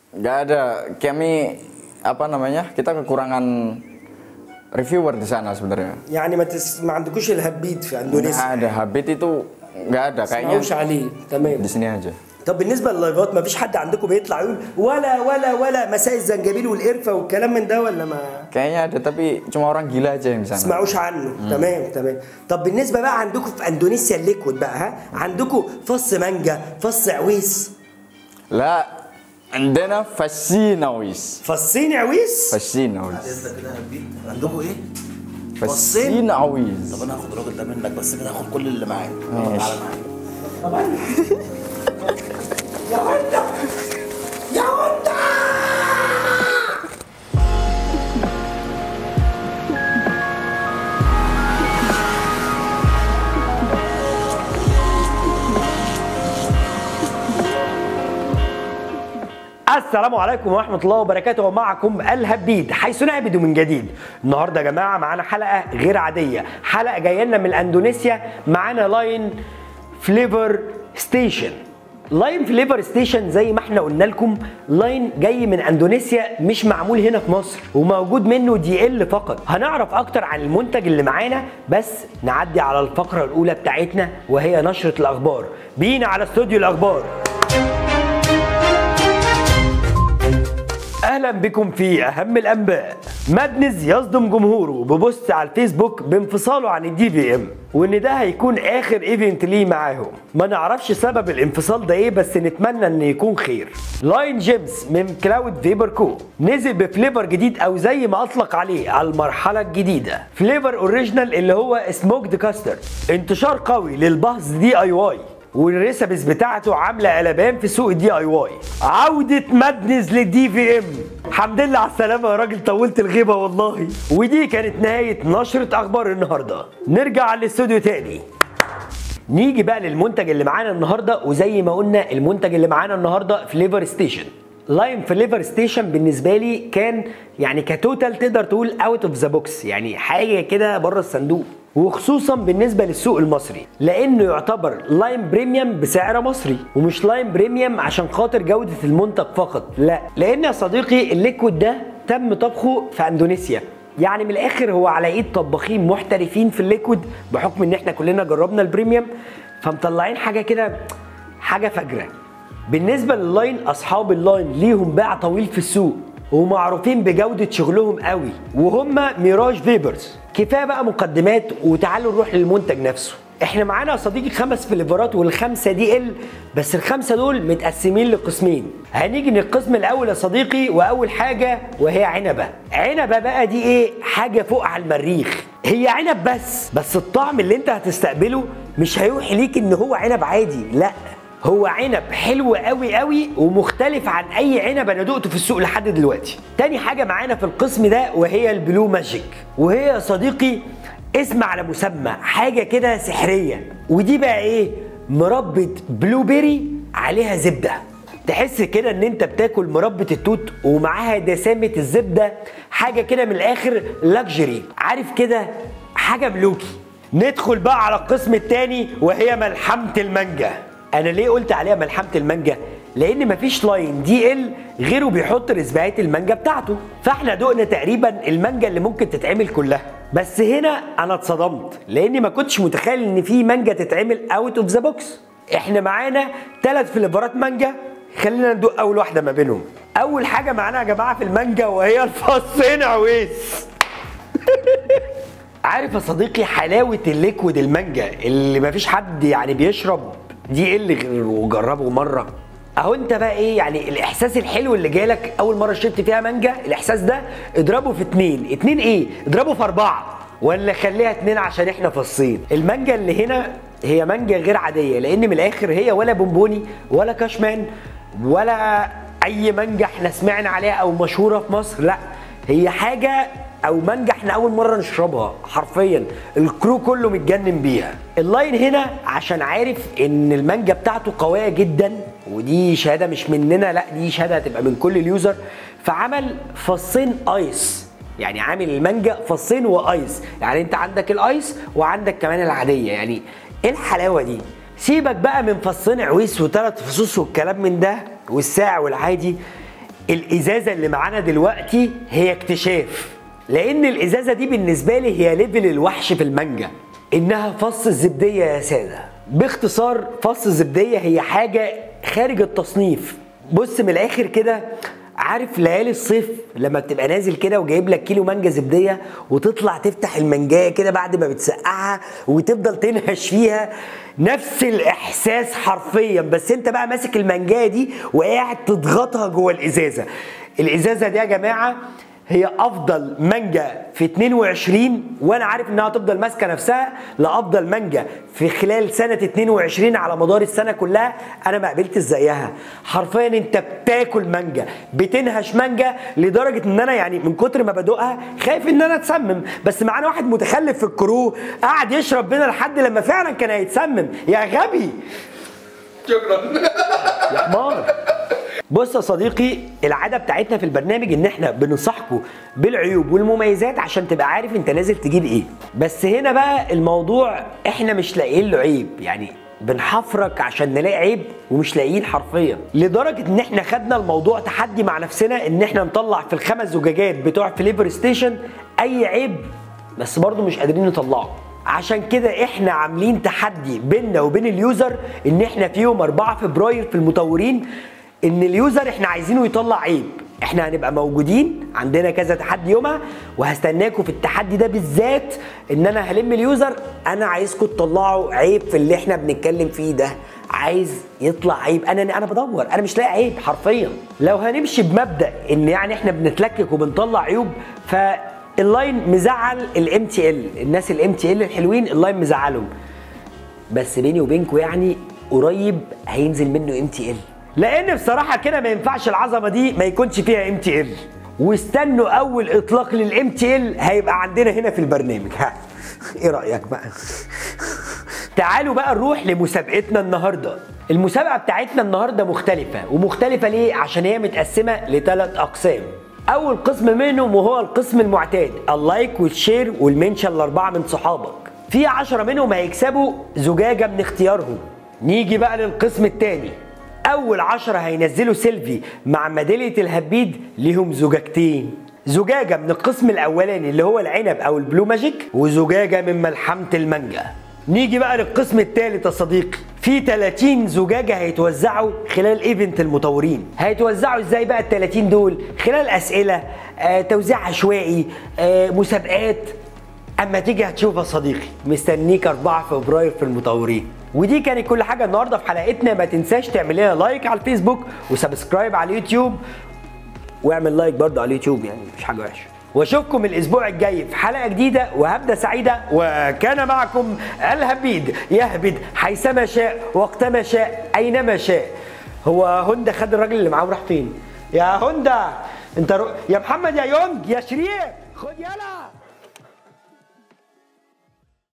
nggak ada kami apa namanya kita kekurangan reviewer di sana sebenarnya يعني ما, تس... ما عندكوش الهبيت في nggak اندونيسيا ada habit itu nggak ada ما kayaknya تسمعوش عليه تمام di sini aja طب بالنسبه لللايفات ما فيش حد عندكم بيطلع يقول ولا ولا ولا مساء الزنجبيل والقرفه والكلام من ده ولا ما kayaknya ada tapi cuma orang gila aja yang di sana تسمعوش عنه تمام تمام طب بالنسبه بقى عندكم في اندونيسيا الليكويد بقى ها عندكم فص مانجا فص عويس لا عندنا فسيناويس فصين عويس فسيناويس لسه كده هبيت عندكم ايه؟ فسيناويس طب انا هاخد الراجل ده منك بس كده هاخد كل اللي معاك تعالى معايا يا وندا يا وندا السلام عليكم ورحمة الله وبركاته ومعكم الهبيد حيث نعبد من جديد النهاردة يا جماعة معانا حلقة غير عادية حلقة جاية لنا من اندونيسيا معانا لاين فليفر ستيشن لاين فليفر ستيشن زي ما احنا قلنا لكم لاين جاي من اندونيسيا مش معمول هنا في مصر وموجود منه دي ال فقط هنعرف اكتر عن المنتج اللي معانا بس نعدي على الفقرة الاولى بتاعتنا وهي نشرة الاخبار بينا على استوديو الاخبار اهلا بكم في اهم الانباء مادنز يصدم جمهوره ببوست على الفيسبوك بانفصاله عن الدي في ام وان ده هيكون اخر ايفنت ليه معاهم ما نعرفش سبب الانفصال ده ايه بس نتمنى ان يكون خير لاين جيمس من كلاود فيبر كو نزل بفليفر جديد او زي ما اطلق عليه على المرحله الجديده فليفر اوريجينال اللي هو سموكد كاسترد انتشار قوي للبهز دي اي واي والريسبس بتاعته عامله قلبان في سوق الدي اي واي عوده مادنز للدي في ام الحمد لله على السلامه يا راجل طولت الغيبه والله ودي كانت نهايه نشره اخبار النهارده نرجع على الاستوديو تاني نيجي بقى للمنتج اللي معانا النهارده وزي ما قلنا المنتج اللي معانا النهارده فليفر ستيشن لاين فليفر ستيشن بالنسبه لي كان يعني كتوتال تقدر تقول اوت اوف ذا بوكس يعني حاجه كده بره الصندوق وخصوصا بالنسبه للسوق المصري لانه يعتبر لاين بريميوم بسعر مصري ومش لاين بريميوم عشان خاطر جوده المنتج فقط لا لان يا صديقي الليكويد ده تم طبخه في اندونيسيا يعني من الاخر هو على ايد طباخين محترفين في الليكويد بحكم ان احنا كلنا جربنا البريميوم فمطلعين حاجه كده حاجه فجره بالنسبه لللاين اصحاب اللاين ليهم باع طويل في السوق ومعروفين بجودة شغلهم قوي وهم ميراج فيبرز كفاية بقى مقدمات وتعالوا نروح للمنتج نفسه احنا معانا يا صديقي خمس فليفرات والخمسة دي ال بس الخمسة دول متقسمين لقسمين هنيجي للقسم الاول يا صديقي واول حاجة وهي عنبة عنبة بقى دي ايه حاجة فوق على المريخ هي عنب بس بس الطعم اللي انت هتستقبله مش هيوحي ليك ان هو عنب عادي لا هو عنب حلو قوي قوي ومختلف عن اي عنب انا دقته في السوق لحد دلوقتي تاني حاجه معانا في القسم ده وهي البلو ماجيك وهي يا صديقي اسم على مسمى حاجه كده سحريه ودي بقى ايه مربى بلو بيري عليها زبده تحس كده ان انت بتاكل مربى التوت ومعاها دسامه الزبده حاجه كده من الاخر لاكجري عارف كده حاجه ملوكي ندخل بقى على القسم الثاني وهي ملحمه المانجا انا ليه قلت عليها ملحمه المانجا لان مفيش لاين دي ال غيره بيحط رسبايات المانجا بتاعته فاحنا دقنا تقريبا المانجا اللي ممكن تتعمل كلها بس هنا انا اتصدمت لاني ما كنتش متخيل ان في مانجا تتعمل اوت اوف ذا بوكس احنا معانا ثلاث فليفرات مانجا خلينا ندوق اول واحده ما بينهم اول حاجه معانا يا جماعه في المانجا وهي الفصين عويس عارف يا صديقي حلاوه الليكويد المانجا اللي مفيش حد يعني بيشرب دي اللي غير وجربه مره اهو انت بقى ايه يعني الاحساس الحلو اللي جالك اول مره شربت فيها مانجا الاحساس ده اضربه في اتنين اتنين ايه اضربه في اربعه ولا خليها اتنين عشان احنا فصين المانجا اللي هنا هي مانجا غير عاديه لان من الاخر هي ولا بونبوني ولا كاشمان ولا اي مانجا احنا سمعنا عليها او مشهوره في مصر لا هي حاجه او مانجا احنا اول مره نشربها حرفيا الكرو كله متجنن بيها اللاين هنا عشان عارف ان المانجا بتاعته قويه جدا ودي شهاده مش مننا لا دي شهاده هتبقى من كل اليوزر فعمل فصين ايس يعني عامل المانجا فصين وايس يعني انت عندك الايس وعندك كمان العاديه يعني ايه الحلاوه دي سيبك بقى من فصين عويس وثلاث فصوص والكلام من ده والساعة والعادي الازازه اللي معانا دلوقتي هي اكتشاف لان الازازه دي بالنسبه لي هي ليفل الوحش في المانجا انها فص الزبديه يا ساده باختصار فص الزبديه هي حاجه خارج التصنيف بص من الاخر كده عارف ليالي الصيف لما بتبقى نازل كده وجايب لك كيلو مانجا زبديه وتطلع تفتح المانجايه كده بعد ما بتسقعها وتفضل تنهش فيها نفس الاحساس حرفيا بس انت بقى ماسك المانجايه دي وقاعد تضغطها جوه الازازه الازازه دي يا جماعه هي افضل مانجا في 22 وانا عارف انها هتفضل ماسكه نفسها لافضل مانجا في خلال سنه 22 على مدار السنه كلها انا ما قابلتش زيها حرفيا انت بتاكل مانجا بتنهش مانجا لدرجه ان انا يعني من كتر ما بدوقها خايف ان انا اتسمم بس معانا واحد متخلف في الكرو قعد يشرب بينا لحد لما فعلا كان هيتسمم يا غبي شكرا يا حمار بص يا صديقي العاده بتاعتنا في البرنامج ان احنا بننصحكم بالعيوب والمميزات عشان تبقى عارف انت نازل تجيب ايه بس هنا بقى الموضوع احنا مش لاقيين له عيب يعني بنحفرك عشان نلاقي عيب ومش لاقيين حرفيا لدرجه ان احنا خدنا الموضوع تحدي مع نفسنا ان احنا نطلع في الخمس زجاجات بتوع فليفر ستيشن اي عيب بس برضه مش قادرين نطلعه عشان كده احنا عاملين تحدي بيننا وبين اليوزر ان احنا في يوم 4 فبراير في المطورين ان اليوزر احنا عايزينه يطلع عيب احنا هنبقى موجودين عندنا كذا تحدي يومها وهستناكم في التحدي ده بالذات ان انا هلم اليوزر انا عايزكم تطلعوا عيب في اللي احنا بنتكلم فيه ده عايز يطلع عيب انا انا بدور انا مش لاقي عيب حرفيا لو هنمشي بمبدا ان يعني احنا بنتلكك وبنطلع عيوب ف اللاين مزعل الام تي ال الناس الام تي ال الحلوين اللاين مزعلهم بس بيني وبينكم يعني قريب هينزل منه ام تي ال لان بصراحه كده ما ينفعش العظمه دي ما يكونش فيها ام تي ال واستنوا اول اطلاق للام تي ال هيبقى عندنا هنا في البرنامج ها ايه رايك بقى تعالوا بقى نروح لمسابقتنا النهارده المسابقه بتاعتنا النهارده مختلفه ومختلفه ليه عشان هي متقسمه لثلاث اقسام اول قسم منهم وهو القسم المعتاد اللايك والشير والمنشن الاربعه من صحابك في عشرة منهم هيكسبوا زجاجة من اختيارهم نيجي بقى للقسم الثاني اول عشرة هينزلوا سيلفي مع ميدالية الهبيد ليهم زجاجتين زجاجة من القسم الاولاني اللي هو العنب او البلو ماجيك وزجاجة من ملحمة المانجا نيجي بقى للقسم الثالث يا صديقي في 30 زجاجه هيتوزعوا خلال ايفنت المطورين هيتوزعوا ازاي بقى ال 30 دول خلال اسئله آه، توزيع عشوائي آه، مسابقات اما تيجي هتشوف يا صديقي مستنيك 4 فبراير في المطورين ودي كانت كل حاجه النهارده في حلقتنا ما تنساش تعمل لنا لايك على الفيسبوك وسبسكرايب على اليوتيوب واعمل لايك برضه على اليوتيوب يعني مش حاجه وحشه واشوفكم الاسبوع الجاي في حلقه جديده وهبدا سعيده وكان معكم الهبيد يهبد حيثما شاء وقتما شاء اينما شاء هو هوندا خد الراجل اللي معاه وراح فين يا هوندا انت رو... يا محمد يا يونج يا شريف خد يلا